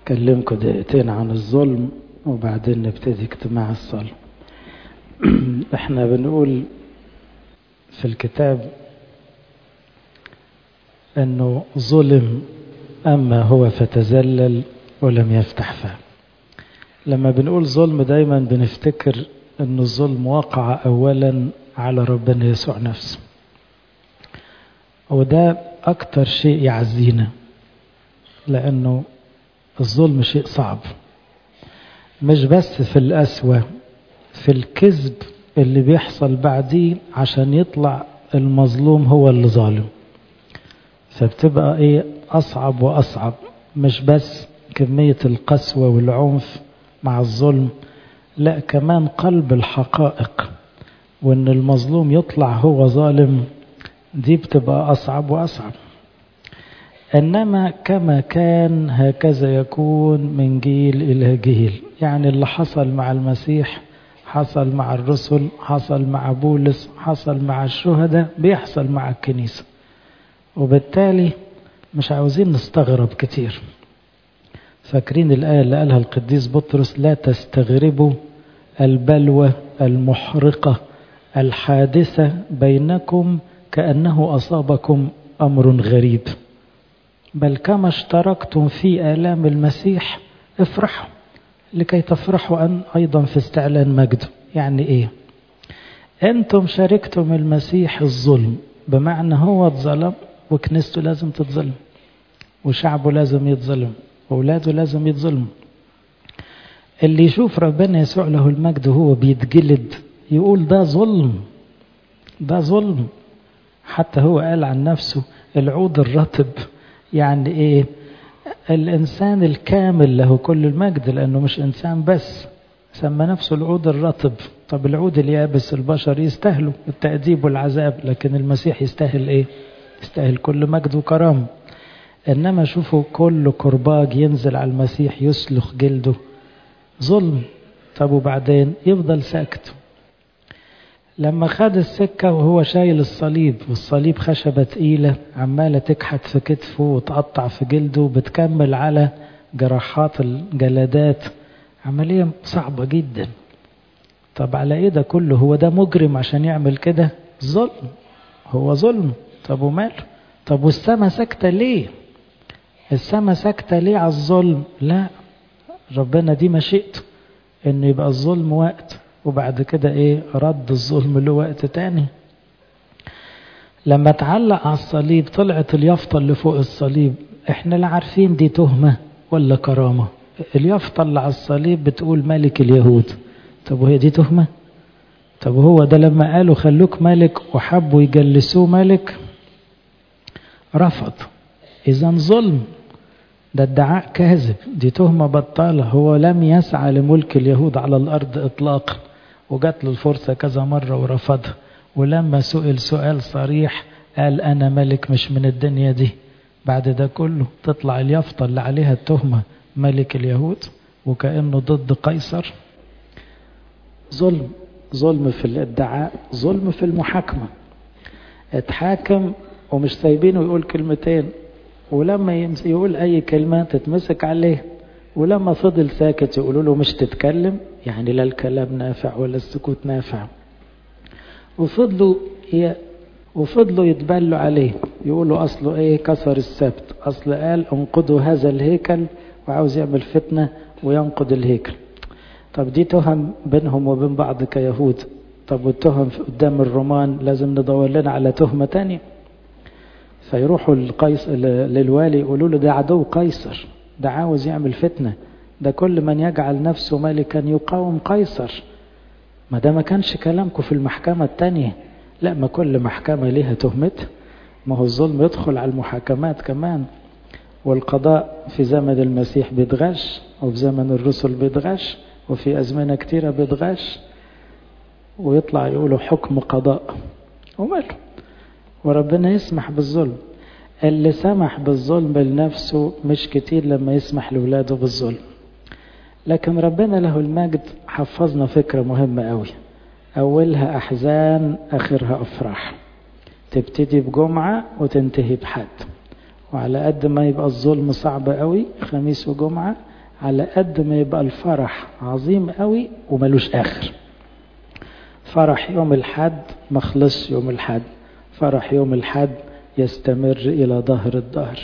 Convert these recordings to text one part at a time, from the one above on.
أكلمكم دقيقتين عن الظلم وبعدين نبتدي اجتماع الصلاة احنا بنقول في الكتاب انه ظلم اما هو فتذلل ولم يفتح فاه لما بنقول ظلم دايما بنفتكر ان الظلم وقع اولا على ربنا يسوع نفسه وده اكتر شيء يعزينا لانه الظلم شيء صعب مش بس في القسوة في الكذب اللي بيحصل بعديه عشان يطلع المظلوم هو اللي ظالم فبتبقى ايه اصعب واصعب مش بس كمية القسوة والعنف مع الظلم لا كمان قلب الحقائق وان المظلوم يطلع هو ظالم دي بتبقى اصعب واصعب انما كما كان هكذا يكون من جيل الى جيل يعني اللي حصل مع المسيح حصل مع الرسل حصل مع بولس حصل مع الشهداء بيحصل مع الكنيسة وبالتالي مش عاوزين نستغرب كتير فاكرين الآية اللي قالها القديس بطرس لا تستغربوا البلوى المحرقة الحادثة بينكم كأنه أصابكم أمر غريب بل كما اشتركتم في آلام المسيح افرحوا لكي تفرحوا أن أيضا في استعلان مجده يعني إيه أنتم شاركتم المسيح الظلم بمعنى هو اتظلم وكنيسته لازم تتظلم وشعبه لازم يتظلم وأولاده لازم يتظلموا اللي يشوف ربنا يسوع له المجد وهو بيتجلد يقول ده ظلم ده ظلم حتى هو قال عن نفسه العود الرطب يعني ايه الانسان الكامل له كل المجد لانه مش انسان بس سمى نفسه العود الرطب طب العود اليابس البشر يستاهلوا التأديب والعذاب لكن المسيح يستاهل ايه يستاهل كل مجد وكرامه انما شوفوا كل كرباج ينزل على المسيح يسلخ جلده ظلم طب وبعدين يفضل ساكت لما خد السكة وهو شايل الصليب والصليب خشبة تقيلة عمالة تكحت في كتفه وتقطع في جلده بتكمل على جراحات الجلدات عملية صعبة جدا طب على ايه ده كله هو ده مجرم عشان يعمل كده ظلم هو ظلم طب وماله طب والسما ساكتة ليه السما ساكتة ليه على الظلم لا ربنا دي مشيئته انه يبقى الظلم وقت وبعد كده ايه رد الظلم له وقت تاني لما تعلق على الصليب طلعت اليافطة اللي فوق الصليب احنا لا عارفين دي تهمة ولا كرامة اليافطة اللي على الصليب بتقول ملك اليهود طب وهي دي تهمة طب هو ده لما قالوا خلوك ملك وحبوا يجلسوه ملك رفض اذا ظلم ده ادعاء كاذب دي تهمة بطالة هو لم يسعى لملك اليهود على الأرض إطلاقا وجات له الفرصة كذا مرة ورفضها ولما سئل سؤال صريح قال أنا ملك مش من الدنيا دي بعد ده كله تطلع اليافطة اللي عليها التهمة ملك اليهود وكأنه ضد قيصر ظلم ظلم في الادعاء ظلم في المحاكمة اتحاكم ومش سايبينه يقول كلمتين ولما يقول أي كلمة تتمسك عليه ولما فضل ساكت يقولوا له مش تتكلم يعني لا الكلام نافع ولا السكوت نافع وفضلوا ي... وفضلوا يتبلوا عليه يقولوا أصله إيه كسر السبت أصل قال انقضوا هذا الهيكل وعاوز يعمل فتنة وينقض الهيكل طب دي تهم بينهم وبين بعض كيهود طب والتهم قدام الرومان لازم ندور لنا على تهمة تانية فيروحوا القيس للوالي يقولوا له ده عدو قيصر ده عاوز يعمل فتنة ده كل من يجعل نفسه ملكا يقاوم قيصر ما ده ما كانش كلامكم في المحكمة التانية لا ما كل محكمة ليها تهمتها ما هو الظلم يدخل على المحاكمات كمان والقضاء في زمن المسيح بيتغش وفي زمن الرسل بيتغش وفي أزمنة كتيرة بيتغش ويطلع يقولوا حكم قضاء وماله وربنا يسمح بالظلم اللي سمح بالظلم لنفسه مش كتير لما يسمح لولاده بالظلم لكن ربنا له المجد حفظنا فكرة مهمة قوي أولها أحزان آخرها أفراح تبتدي بجمعة وتنتهي بحد وعلى قد ما يبقى الظلم صعب قوي خميس وجمعة على قد ما يبقى الفرح عظيم قوي وملوش آخر فرح يوم الحد مخلص يوم الحد فرح يوم الحد يستمر إلى ظهر الدهر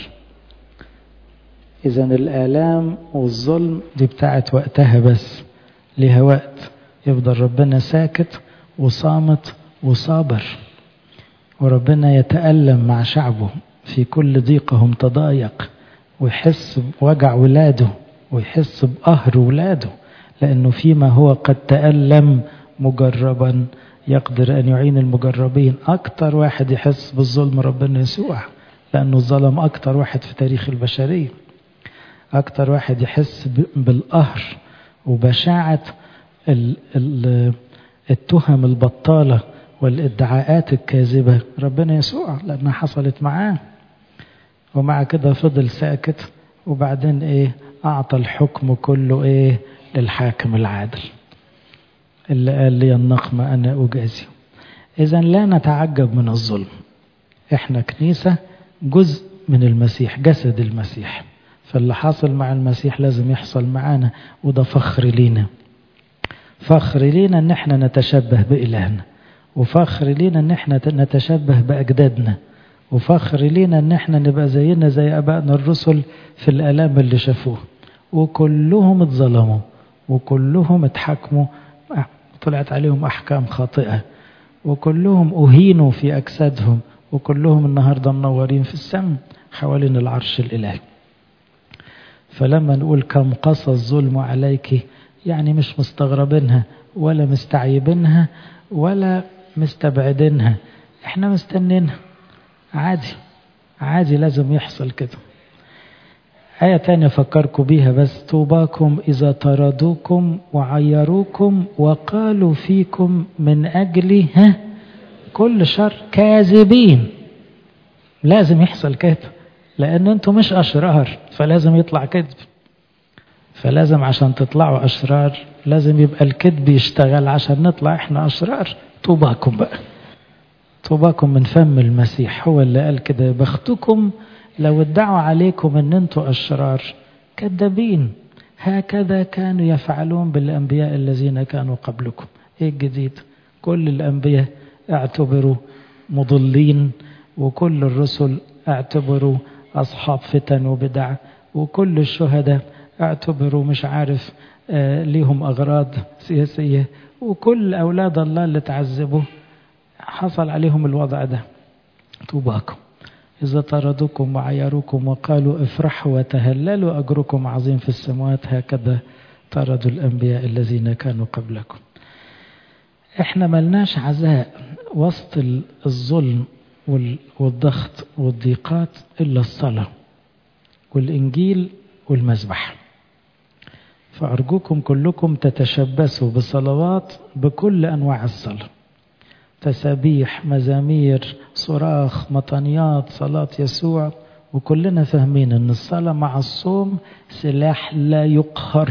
إذا الآلام والظلم دي بتاعت وقتها بس ليها وقت يفضل ربنا ساكت وصامت وصابر وربنا يتألم مع شعبه في كل ضيقهم تضايق ويحس بوجع ولاده ويحس بقهر ولاده لأنه فيما هو قد تألم مجربا يقدر أن يعين المجربين أكتر واحد يحس بالظلم ربنا يسوع لأنه ظلم أكتر واحد في تاريخ البشرية أكتر واحد يحس بالقهر وبشاعة التهم البطالة والادعاءات الكاذبة ربنا يسوع لأنها حصلت معاه ومع كده فضل ساكت وبعدين ايه اعطى الحكم كله ايه للحاكم العادل اللي قال لي النقمة انا اجازي اذا لا نتعجب من الظلم احنا كنيسة جزء من المسيح جسد المسيح فاللي حاصل مع المسيح لازم يحصل معانا وده فخر لينا فخر لينا ان احنا نتشبه بإلهنا وفخر لينا ان احنا نتشبه بأجدادنا وفخر لينا ان احنا نبقى زينا زي ابائنا الرسل في الالام اللي شافوه وكلهم اتظلموا وكلهم اتحكموا طلعت عليهم احكام خاطئه وكلهم اهينوا في اجسادهم وكلهم النهارده منورين في السم حوالين العرش الالهي فلما نقول كم قصى الظلم عليك يعني مش مستغربينها ولا مستعيبينها ولا مستبعدينها احنا مستنينها عادي عادي لازم يحصل كده آية تانية أفكركم بيها بس طوباكم إذا طردوكم وعيروكم وقالوا فيكم من أجل ها كل شر كاذبين لازم يحصل كده لأن أنتم مش أشرار فلازم يطلع كذب فلازم عشان تطلعوا أشرار لازم يبقى الكذب يشتغل عشان نطلع إحنا أشرار طوباكم بقى طوباكم من فم المسيح هو اللي قال كده بختكم لو ادعوا عليكم ان انتوا اشرار كذابين هكذا كانوا يفعلون بالانبياء الذين كانوا قبلكم ايه الجديد كل الانبياء اعتبروا مضلين وكل الرسل اعتبروا اصحاب فتن وبدع وكل الشهداء اعتبروا مش عارف آه ليهم اغراض سياسيه وكل اولاد الله اللي تعذبوا حصل عليهم الوضع ده طوباكم إذا طردوكم وعيروكم وقالوا افرحوا وتهللوا أجركم عظيم في السماوات هكذا طردوا الأنبياء الذين كانوا قبلكم احنا ملناش عزاء وسط الظلم والضغط والضيقات إلا الصلاة والإنجيل والمذبح فأرجوكم كلكم تتشبثوا بصلوات بكل أنواع الصلاة تسابيح مزامير صراخ مطنيات صلاة يسوع وكلنا فاهمين ان الصلاة مع الصوم سلاح لا يقهر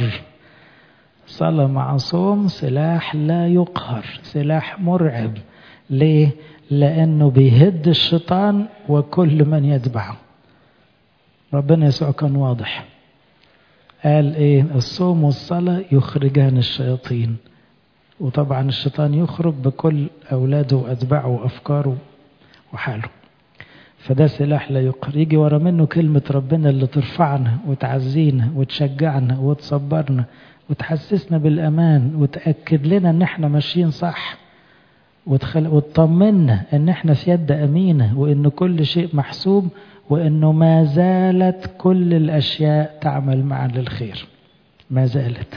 صلاة مع صوم سلاح لا يقهر سلاح مرعب ليه؟ لأنه بيهد الشيطان وكل من يتبعه ربنا يسوع كان واضح قال ايه الصوم والصلاة يخرجان الشياطين وطبعا الشيطان يخرج بكل أولاده وأتباعه وأفكاره وحاله فده سلاح لا يقهر يجي ورا منه كلمة ربنا اللي ترفعنا وتعزينا وتشجعنا وتصبرنا وتحسسنا بالأمان وتأكد لنا إن إحنا ماشيين صح وتخل... وتطمنا إن إحنا في يد أمينة وإن كل شيء محسوب وإنه ما زالت كل الأشياء تعمل معا للخير ما زالت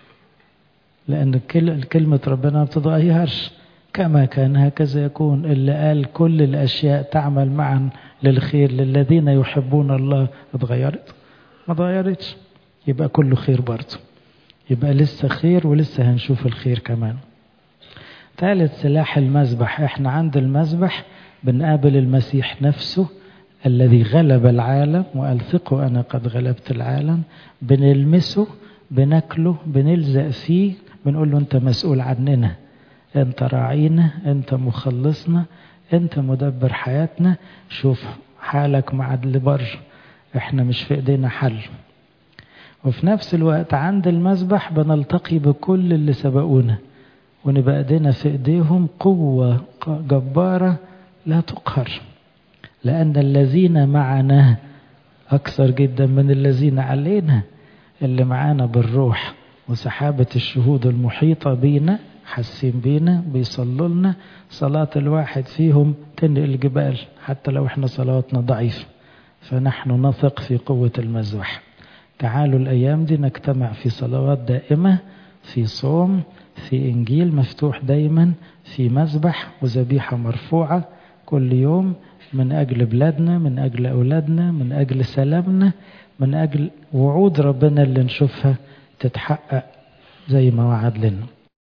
لأن كلمة ربنا ما بتتغيرش كما كان هكذا يكون اللي قال كل الأشياء تعمل معا للخير للذين يحبون الله اتغيرت ما اتغيرتش يبقى كله خير برضه يبقى لسه خير ولسه هنشوف الخير كمان ثالث سلاح المذبح احنا عند المذبح بنقابل المسيح نفسه الذي غلب العالم وقال ثقوا أنا قد غلبت العالم بنلمسه بناكله بنلزق فيه بنقول له أنت مسؤول عننا أنت راعينا أنت مخلصنا أنت مدبر حياتنا شوف حالك مع اللي بره احنا مش في ايدينا حل وفي نفس الوقت عند المسبح بنلتقي بكل اللي سبقونا ونبقى ايدينا في ايديهم قوة جبارة لا تقهر لأن الذين معنا أكثر جدا من الذين علينا اللي معانا بالروح وسحابة الشهود المحيطة بينا حاسين بينا بيصلوا لنا صلاة الواحد فيهم تنقل الجبال حتى لو احنا صلواتنا ضعيفة فنحن نثق في قوة المذبح تعالوا الأيام دي نجتمع في صلوات دائمة في صوم في إنجيل مفتوح دايما في مذبح وذبيحة مرفوعة كل يوم من أجل بلادنا من أجل أولادنا من أجل سلامنا من أجل وعود ربنا اللي نشوفها تتحقق زي ما وعد لنا